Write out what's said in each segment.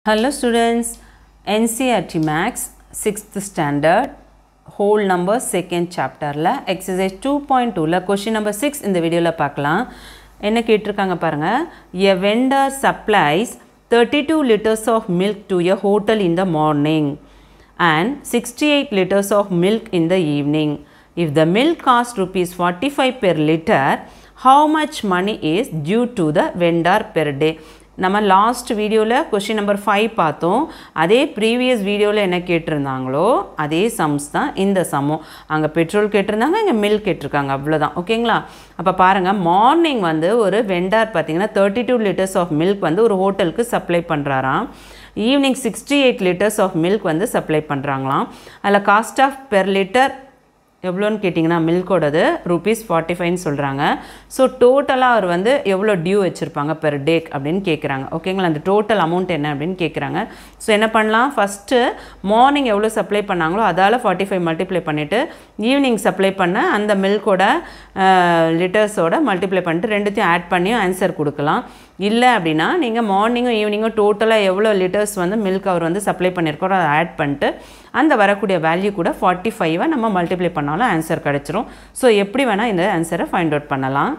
Hello students, NCRT Max 6th standard whole number second chapterல exercise 2.2ல question number 6 இந்த வீடியோவில் பார்க்கலாம் என்ன கேட்டிருக்காங்க பாருங்க a vendor supplies 32 liters of milk to a hotel in the morning and 68 liters of milk in the evening if the milk cost rupees 45 per liter how much money is due to the vendor per day நம்ம last வீடியோவில் question number five பார்த்தோம் அதே previous வீடியோவில் என்ன கேட்டிருந்தாங்களோ அதே sums தான் இந்த சம்மும் அங்கே பெட்ரோல் கேட்டிருந்தாங்க இங்கே மில்க் கேட்டிருக்காங்க அவ்வளோதான் ஓகேங்களா அப்போ பாருங்கள் மார்னிங் வந்து ஒரு வெண்டார் பார்த்தீங்கன்னா thirty two litres of milk வந்து ஒரு ஹோட்டலுக்கு சப்ளை பண்ணுறாராம் evening sixty eight litres of milk வந்து சப்ளை பண்ணுறாங்களாம் அதில் காஸ்ட் ஆஃப் பெர் லிட்டர் எவ்வளோன்னு கேட்டிங்கன்னா மில்கோடது ருபீஸ் ஃபார்ட்டி ஃபைவ்னு சொல்கிறாங்க ஸோ டோட்டலாக அவர் வந்து எவ்வளோ டியூ வச்சுருப்பாங்க பெர் டேக் அப்படின்னு கேட்குறாங்க ஓகேங்களா அந்த டோட்டல் அமௌண்ட் என்ன அப்படின்னு கேட்குறாங்க ஸோ என்ன பண்ணலாம் ஃபஸ்ட்டு மார்னிங் எவ்வளோ சப்ளை பண்ணாங்களோ அதால் ஃபார்ட்டி ஃபைவ் மல்டிப்ளை பண்ணிவிட்டு ஈவினிங் சப்ளை பண்ண அந்த மில்கோட லிட்டர்ஸோட மல்டிப்ளை பண்ணிட்டு ரெண்டுத்தையும் ஆட் பண்ணியும் ஆன்சர் கொடுக்கலாம் இல்லை அப்படின்னா நீங்கள் மார்னிங்கும் ஈவினிங்கும் டோட்டலாக எவ்வளோ லிட்டர்ஸ் வந்து மில்க் அவர் வந்து சப்ளை பண்ணியிருக்கோம் அதை ஆட் பண்ணிட்டு அந்த வரக்கூடிய வேல்யூ கூட ஃபார்ட்டி ஃபைவை நம்ம மல்டிப்ளை பண்ணாலும் ஆன்சர் கிடச்சிரும் ஸோ எப்படி வேணால் இந்த ஆன்சரை ஃபைண்ட் அவுட் பண்ணலாம்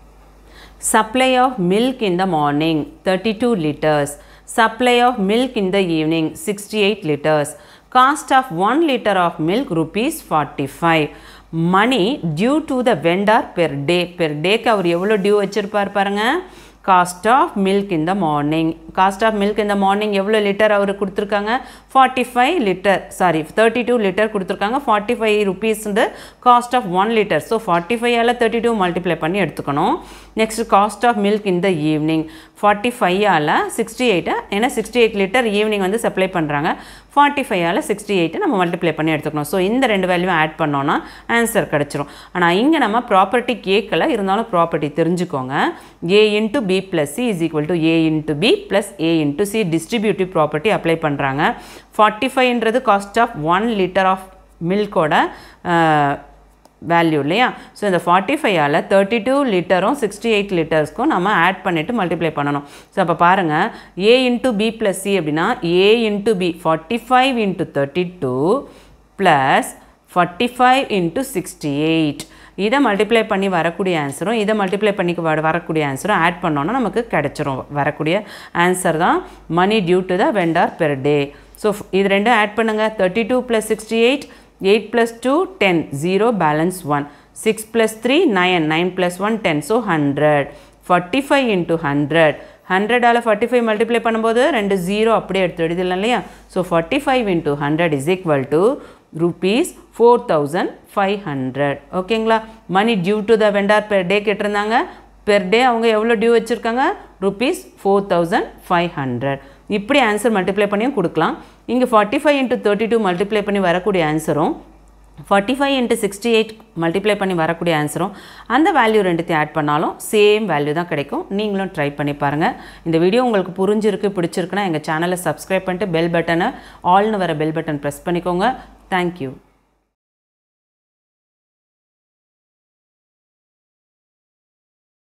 supply of milk in the morning 32 liters supply of milk in the evening 68 liters cost of 1 liter of milk rupees 45 money due to the vendor per day per day அவர் எவ்வளோ due வச்சிருப்பார் பாருங்க cost of milk in the morning cost of milk இந்த morning எவ்வளோ litre அவர் கொடுத்துருக்காங்க forty five litre sorry thirty two litre கொடுத்துருக்காங்க forty five ருபீஸ்ண்டு cost of one litre so forty ஃபைவால் தேர்ட்டி டூ மல்டிப்ளை பண்ணி எடுத்துக்கணும் next cost of milk in the evening forty ஃபைவால் சிக்ஸ்டி எயிட்டை ஏன்னா சிக்ஸ்டி எயிட் லிட்டர் ஈவினிங் வந்து supply பண்ணுறாங்க ஃபார்ட்டி ஃபைவால் சிக்ஸ்டி எயிட்டை நம்ம மல்டிப்ளை பண்ணி எடுத்துக்கணும் ஸோ இந்த ரெண்டு வேல்யூ ஆட் பண்ணோன்னா ஆன்சர் கிடச்சிரும் ஆனால் இங்கே நம்ம ப்ராப்பர்ட்டி கேட்கல இருந்தாலும் ப்ராப்பர்ட்டி தெரிஞ்சுக்கோங்க A into B plus C is equal to A into B plus A into C distributive property apply பண்ணுறாங்க ஃபார்ட்டி ஃபைவ்ன்றது cost of one litre of மில்கோட வேல்யூ இல்லையா ஸோ இந்த ஃபார்ட்டி ஃபைவால் தேர்ட்டி டூ லிட்டரும் சிக்ஸ்டி எயிட் லிட்டர்ஸ்க்கும் நம்ம add பண்ணிவிட்டு மல்டிப்ளை பண்ணணும் ஸோ அப்போ பாருங்கள் A into B plus C அப்படின்னா A into B forty five into thirty two plus forty five into sixty eight இதை மல்டிப்ளை பண்ணி வரக்கூடிய ஆன்சரும் இதை மல்டிப்ளை பண்ணி வர வரக்கூடிய ஆன்சரும் ஆட் பண்ணோன்னா நமக்கு கிடச்சிரும் வரக்கூடிய ஆன்சர் தான் money due to the vendor per day so இது ரெண்டும் ஆட் பண்ணுங்கள் thirty two plus sixty eight 8 plus 2 10 0 balance 1 6 plus 3 9 9 plus 1 10 so 100 45 into 100 100 ஆல் 45 மல்டிப்ளை பண்ணும்போது ரெண்டு ஜீரோ அப்படியே எடுத்து எழுதிடலாம் இல்லையா so forty five into hundred is equal to rupees four thousand five hundred ஓகேங்களா money due to the vendor per day கேட்டிருந்தாங்க per day அவங்க எவ்வளோ டியூ வச்சுருக்காங்க rupees four thousand five hundred இப்படி ஆன்சர் மல்டிப்ளை பண்ணியும் கொடுக்கலாம் இங்கே forty five into thirty two multiply பண்ணி வரக்கூடிய ஆன்சரும் forty five into sixty eight multiply பண்ணி வரக்கூடிய ஆன்சரும் அந்த வேல்யூ ரெண்டுத்தையும் ஆட் பண்ணாலும் சேம் வேல்யூ தான் கிடைக்கும் நீங்களும் ட்ரை பண்ணி பாருங்கள் இந்த வீடியோ உங்களுக்கு புரிஞ்சிருக்கு பிடிச்சிருக்குன்னா எங்கள் சேனலை சப்ஸ்கிரைப் பண்ணிட்டு பெல் பட்டனை ஆல்னு வர பெல் பட்டன் ப்ரெஸ் பண்ணிக்கோங்க தேங்க்யூ